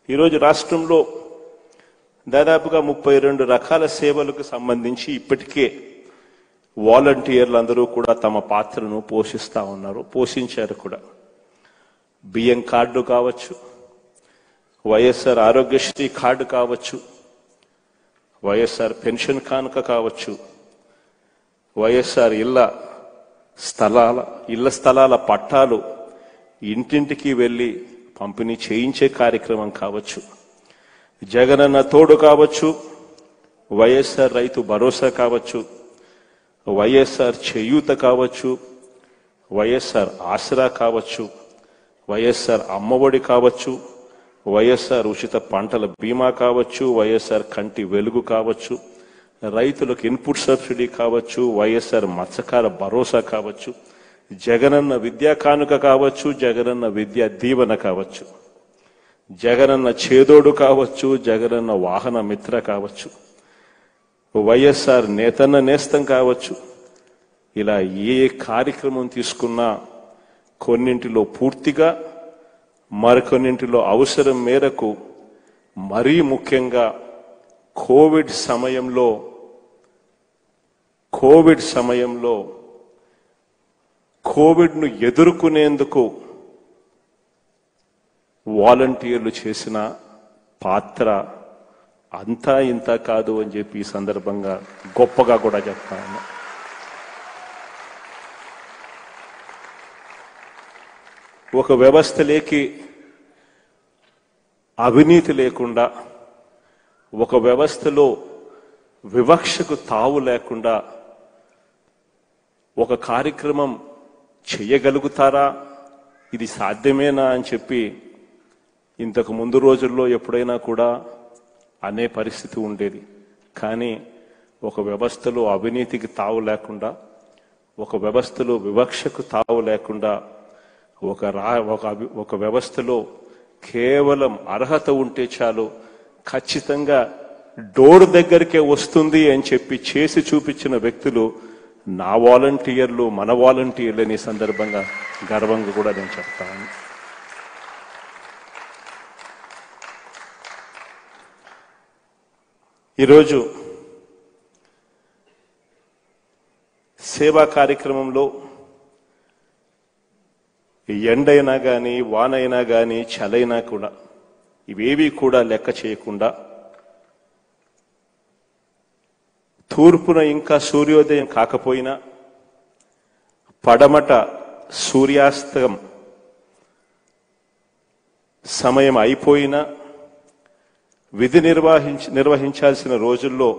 ఈరోజు రాష్ట్రంలో దాదాపుగా ముప్పై రెండు రకాల సేవలకు సంబంధించి ఇప్పటికే వాలంటీర్లు అందరూ కూడా తమ పాత్రను పోషిస్తా ఉన్నారు పోషించారు కూడా బియ్యం కార్డు కావచ్చు వైఎస్ఆర్ ఆరోగ్యశ్రీ కార్డు కావచ్చు వైఎస్ఆర్ పెన్షన్ కానుక కావచ్చు వైఎస్ఆర్ ఇళ్ళ స్థలాల ఇళ్ల స్థలాల పట్టాలు ఇంటింటికి వెళ్ళి పంపిణీ చేయించే కార్యక్రమం కావచ్చు జగనన్న తోడు కావచ్చు వైఎస్ఆర్ రైతు భరోసా కావచ్చు వైఎస్ఆర్ చేయూత కావచ్చు వైఎస్ఆర్ ఆసరా కావచ్చు వైఎస్ఆర్ అమ్మఒడి కావచ్చు వైఎస్ఆర్ ఉచిత పంటల బీమా కావచ్చు వైఎస్ఆర్ కంటి వెలుగు కావచ్చు రైతులకు ఇన్పుట్ సబ్సిడీ కావచ్చు వైఎస్ఆర్ మత్స్యకార భరోసా కావచ్చు జగనన్న విద్యా కానుక కావచ్చు జగనన్న విద్యా దీవెన కావచ్చు జగనన్న చేదోడు కావచ్చు జగనన్న వాహన మిత్ర కావచ్చు వైఎస్ఆర్ నేతన్న నేస్తం కావచ్చు ఇలా ఏ కార్యక్రమం తీసుకున్నా కొన్నింటిలో పూర్తిగా మరికొన్నింటిలో అవసరం మేరకు మరీ ముఖ్యంగా కోవిడ్ సమయంలో కోవిడ్ సమయంలో కోవిడ్ను ఎదుర్కొనేందుకు వాలంటీర్లు చేసిన పాత్ర అంతా ఇంత కాదు అని చెప్పి ఈ సందర్భంగా గొప్పగా కూడా చెప్తాను ఒక వ్యవస్థలేకి అవినీతి లేకుండా ఒక వ్యవస్థలో వివక్షకు తావు లేకుండా ఒక కార్యక్రమం చేయగలుగుతారా ఇది సాధ్యమేనా అని చెప్పి ఇంతకు ముందు రోజుల్లో ఎప్పుడైనా కూడా అనే పరిస్థితి ఉండేది కానీ ఒక వ్యవస్థలో అవినీతికి తావు లేకుండా ఒక వ్యవస్థలో వివక్షకు తావు లేకుండా ఒక రా ఒక అభి- ఒక వ్యవస్థలో కేవలం అర్హత ఉంటే చాలు ఖచ్చితంగా డోర్ దగ్గరికే వస్తుంది అని చెప్పి చేసి చూపించిన వ్యక్తులు నా వాలంటీర్లు మన వాలంటీర్లు అనే సందర్భంగా గర్వంగా కూడా నేను చెప్తాను ఈరోజు సేవా కార్యక్రమంలో ఎండైనా కానీ వానైనా కానీ చలైనా కూడా ఇవేవి కూడా లెక్క చేయకుండా తూర్పున ఇంకా సూర్యోదయం కాకపోయినా పడమట సూర్యాస్తం సమయం అయిపోయినా విధి నిర్వహించ నిర్వహించాల్సిన రోజుల్లో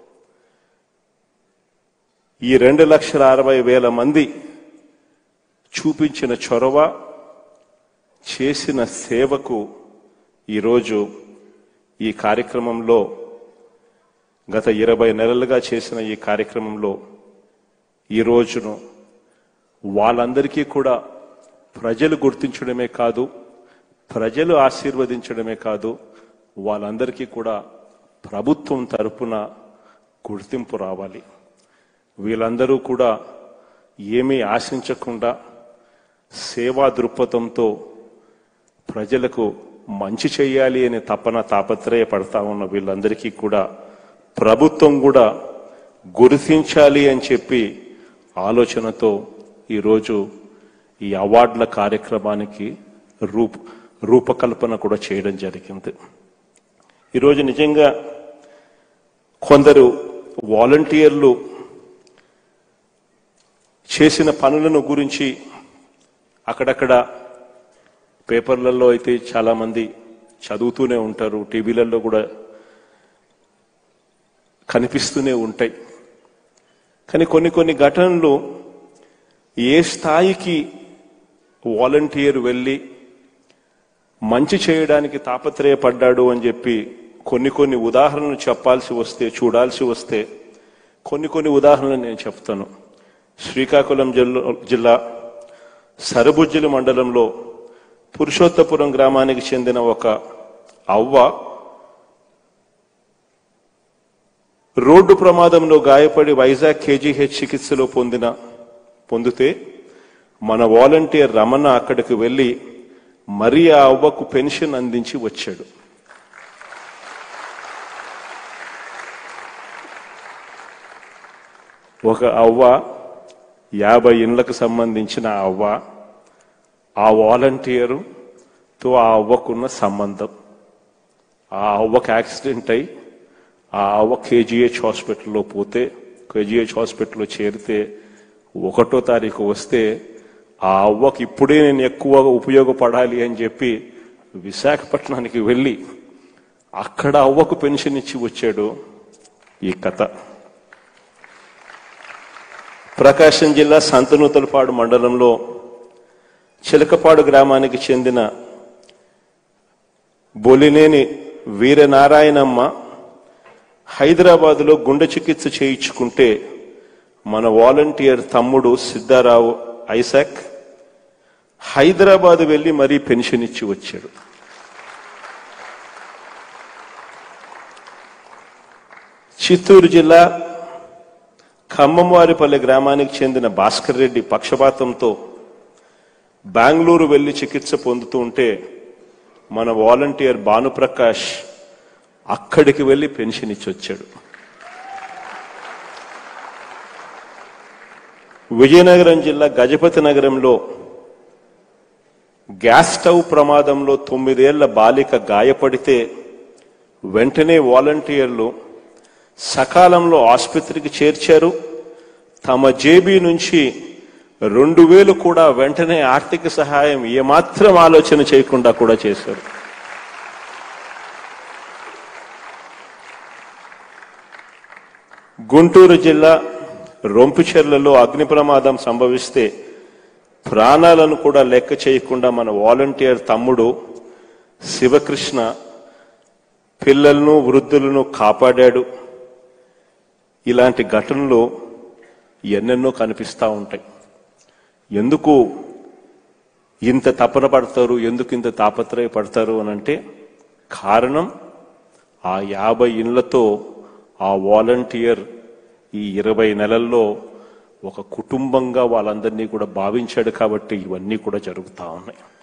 ఈ రెండు లక్షల అరవై వేల మంది చూపించిన చొరవ చేసిన సేవకు ఈరోజు ఈ కార్యక్రమంలో గత ఇరవై నెలలుగా చేసిన ఈ కార్యక్రమంలో ఈ రోజును వాళ్ళందరికీ కూడా ప్రజలు గుర్తించడమే కాదు ప్రజలు ఆశీర్వదించడమే కాదు వాళ్ళందరికీ కూడా ప్రభుత్వం తరపున గుర్తింపు రావాలి వీళ్ళందరూ కూడా ఏమీ ఆశించకుండా సేవా దృక్పథంతో ప్రజలకు మంచి చేయాలి అనే తపన తాపత్రయపడతా ఉన్న వీళ్ళందరికీ కూడా ప్రభుత్వం కూడా గుర్తించాలి అని చెప్పి ఆలోచనతో ఈరోజు ఈ అవార్డుల కార్యక్రమానికి రూప రూపకల్పన కూడా చేయడం జరిగింది ఈరోజు నిజంగా కొందరు వాలంటీర్లు చేసిన పనులను గురించి అక్కడక్కడ పేపర్లలో అయితే చాలా మంది చదువుతూనే ఉంటారు టీవీలలో కూడా కనిపిస్తూనే ఉంటాయి కానీ కొన్ని కొన్ని ఘటనలు ఏ స్థాయికి వాలంటీర్ వెళ్ళి మంచి చేయడానికి తాపత్రయపడ్డాడు అని చెప్పి కొన్ని కొన్ని ఉదాహరణలు చెప్పాల్సి వస్తే చూడాల్సి వస్తే కొన్ని కొన్ని ఉదాహరణలు నేను చెప్తాను శ్రీకాకుళం జిల్లా జిల్లా సరబుజ్జిలి మండలంలో పురుషోత్తపురం గ్రామానికి చెందిన ఒక అవ్వ రోడ్డు ప్రమాదంలో గాయపడి వైజాగ్ కేజీహెచ్ చికిత్సలో పొందిన పొందితే మన వాలంటీర్ రమణ అక్కడికి వెళ్ళి మరీ ఆ అవ్వకు పెన్షన్ అందించి వచ్చాడు ఒక అవ్వ యాభై ఇండ్లకు సంబంధించిన ఆ అవ్వ ఆ వాలంటీరుతో ఆ అవ్వకున్న సంబంధం ఆ అవ్వకు యాక్సిడెంట్ అయి ఆ అవ్వ కేజీహెచ్ హాస్పిటల్లో పోతే కేజీహెచ్ హాస్పిటల్లో చేరితే ఒకటో తారీఖు వస్తే ఆ అవ్వకి ఇప్పుడే నేను ఎక్కువగా ఉపయోగపడాలి అని చెప్పి విశాఖపట్నానికి వెళ్ళి అక్కడ అవ్వకు పెన్షన్ ఇచ్చి వచ్చాడు ఈ కథ ప్రకాశం జిల్లా సంతనూతలపాడు మండలంలో చిలకపాడు గ్రామానికి చెందిన బొలినేని వీరనారాయణమ్మ హైదరాబాదులో గుండె చికిత్స చేయించుకుంటే మన వాలంటీర్ తమ్ముడు సిద్ధారావు ఐసాక్ హైదరాబాద్ వెళ్ళి మరీ పెన్షన్ ఇచ్చి వచ్చాడు చిత్తూరు జిల్లా ఖమ్మంవారిపల్లి గ్రామానికి చెందిన భాస్కర్ రెడ్డి పక్షపాతంతో బెంగళూరు వెళ్లి చికిత్స పొందుతూ ఉంటే మన వాలంటీర్ భానుప్రకాష్ అక్కడికి వెళ్లి పెన్షన్ ఇచ్చి వచ్చాడు విజయనగరం జిల్లా గజపతి నగరంలో గ్యాస్ స్టవ్ ప్రమాదంలో తొమ్మిదేళ్ల బాలిక గాయపడితే వెంటనే వాలంటీర్లు సకాలంలో ఆసుపత్రికి చేర్చారు తమ జేబీ నుంచి రెండు వేలు కూడా వెంటనే ఆర్థిక సహాయం ఏమాత్రం ఆలోచన చేయకుండా కూడా చేశారు గుంటూరు జిల్లా రొంపిచెర్లలో అగ్ని ప్రమాదం సంభవిస్తే ప్రాణాలను కూడా లెక్క చేయకుండా మన వాలంటీర్ తమ్ముడు శివకృష్ణ పిల్లలను వృద్ధులను కాపాడాడు ఇలాంటి ఘటనలు ఎన్నెన్నో కనిపిస్తూ ఉంటాయి ఎందుకు ఇంత తపన పడతారు ఎందుకు ఇంత తాపత్రయపడతారు అని అంటే కారణం ఆ యాభై ఇండ్లతో ఆ వాలంటీర్ ఈ ఇరవై నెలల్లో ఒక కుటుంబంగా వాళ్ళందరినీ కూడా భావించాడు కాబట్టి ఇవన్నీ కూడా జరుగుతూ ఉన్నాయి